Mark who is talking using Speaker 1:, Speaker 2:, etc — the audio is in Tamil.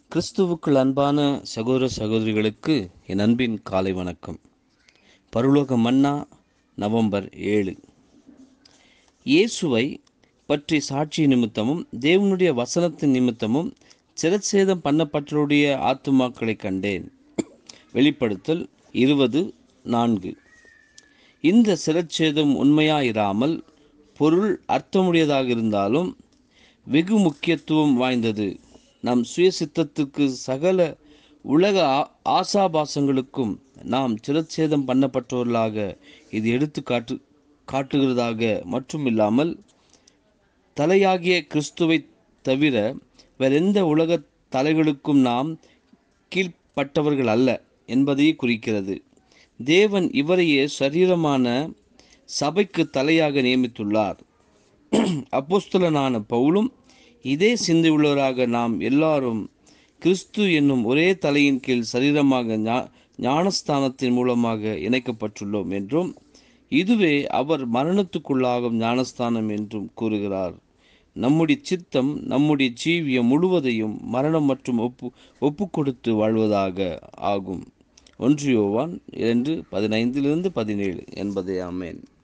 Speaker 1: கிறிஸ்துவுக்குள் அன்பான சகோதர சகோதரிகளுக்கு என் அன்பின் காலை வணக்கம் பரலோக மன்னா நவம்பர் ஏழு இயேசுவை பற்றி சாட்சி நிமித்தமும் தேவனுடைய வசனத்தின் நிமித்தமும் சிரச்சேதம் பண்ணப்பட்டவருடைய ஆத்துமாக்களை கண்டேன் வெளிப்படுத்தல் இருபது நான்கு இந்த சிரச்சேதம் உண்மையாயிராமல் பொருள் அர்த்தமுடையதாக இருந்தாலும் வெகு முக்கியத்துவம் வாய்ந்தது நம் சுயசித்தத்துக்கு சகல உலக ஆ- ஆசாபாசங்களுக்கும் நாம் சிரச்சேதம் பண்ணப்பட்டவர்களாக இது எடுத்து காட்டு காட்டுகிறதாக மட்டுமில்லாமல் தலையாகிய கிறிஸ்துவை தவிர வேறெந்த உலக தலைகளுக்கும் நாம் கீழ்ப்பட்டவர்கள் அல்ல என்பதையே குறிக்கிறது தேவன் இவரையே சரீரமான சபைக்கு தலையாக நியமித்துள்ளார் அப்போஸ்தலனான பவுலும் இதே சிந்தையுள்ளவராக நாம் எல்லாரும் கிறிஸ்து என்னும் ஒரே தலையின் கீழ் சரீரமாக ஞா- ஞானஸ்தானத்தின் மூலமாக இணைக்கப்பட்டுள்ளோம் என்றும் இதுவே அவர் மரணத்துக்குள்ளாகும் ஞானஸ்தானம் என்றும் கூறுகிறார் நம்முடைய சித்தம் நம்முடைய ஜீவியம் முழுவதையும் மரணம் மற்றும் ஒப்பு ஒப்பு கொடுத்து வாழ்வதாக ஆகும் ஒன்று யோவான் இரண்டு பதினைந்திலிருந்து பதினேழு என்பதே ஆமென்